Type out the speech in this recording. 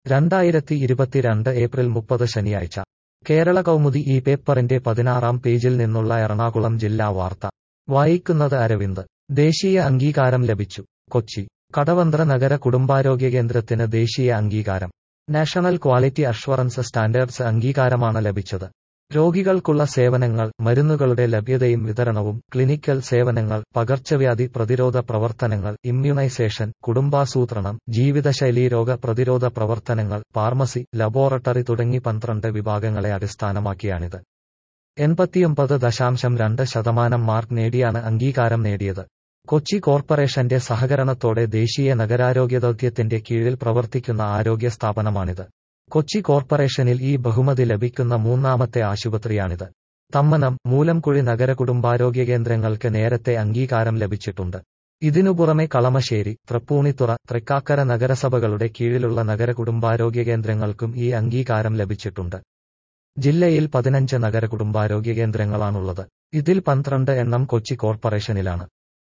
രണ്ടായിരത്തി ഇരുപത്തിരണ്ട് ഏപ്രിൽ മുപ്പത് ശനിയാഴ്ച കേരള കൗമുദി ഈ പേപ്പറിന്റെ പതിനാറാം പേജിൽ നിന്നുള്ള എറണാകുളം ജില്ലാ വാർത്ത വായിക്കുന്നത് അരവിന്ദ് ദേശീയ അംഗീകാരം ലഭിച്ചു കൊച്ചി കടവന്ത്ര നഗര കുടുംബാരോഗ്യ കേന്ദ്രത്തിന് ദേശീയ അംഗീകാരം നാഷണൽ ക്വാളിറ്റി അഷ്വറൻസ് സ്റ്റാൻഡേർഡ്സ് അംഗീകാരമാണ് ലഭിച്ചത് രോഗികൾക്കുള്ള സേവനങ്ങൾ മരുന്നുകളുടെ ലഭ്യതയും വിതരണവും ക്ലിനിക്കൽ സേവനങ്ങൾ പകർച്ചവ്യാധി പ്രതിരോധ പ്രവർത്തനങ്ങൾ ഇമ്മ്യൂണൈസേഷൻ കുടുംബാസൂത്രണം ജീവിതശൈലീ രോഗ പ്രതിരോധ പ്രവർത്തനങ്ങൾ ഫാർമസി ലബോറട്ടറി തുടങ്ങി പന്ത്രണ്ട് വിഭാഗങ്ങളെ അടിസ്ഥാനമാക്കിയാണിത് എൺപത്തിയൊമ്പത് ദശാംശം രണ്ട് ശതമാനം മാർക്ക് നേടിയാണ് അംഗീകാരം നേടിയത് കൊച്ചി കോർപ്പറേഷന്റെ സഹകരണത്തോടെ ദേശീയ നഗരാരോഗ്യദൗത്യത്തിന്റെ കീഴിൽ പ്രവർത്തിക്കുന്ന ആരോഗ്യ സ്ഥാപനമാണിത് കൊച്ചി കോർപ്പറേഷനിൽ ഈ ബഹുമതി ലഭിക്കുന്ന മൂന്നാമത്തെ ആശുപത്രിയാണിത് തമ്മനം മൂലംകുഴി നഗര കുടുംബാരോഗ്യ കേന്ദ്രങ്ങൾക്ക് നേരത്തെ അംഗീകാരം ലഭിച്ചിട്ടുണ്ട് ഇതിനു പുറമെ കളമശ്ശേരി തൃപ്പൂണിത്തുറ തൃക്കാക്കര നഗരസഭകളുടെ കീഴിലുള്ള നഗര കുടുംബാരോഗ്യ കേന്ദ്രങ്ങൾക്കും ഈ അംഗീകാരം ലഭിച്ചിട്ടുണ്ട് ജില്ലയിൽ പതിനഞ്ച് നഗര കുടുംബാരോഗ്യ കേന്ദ്രങ്ങളാണുള്ളത് ഇതിൽ പന്ത്രണ്ട് എണ്ണം കൊച്ചി കോർപ്പറേഷനിലാണ്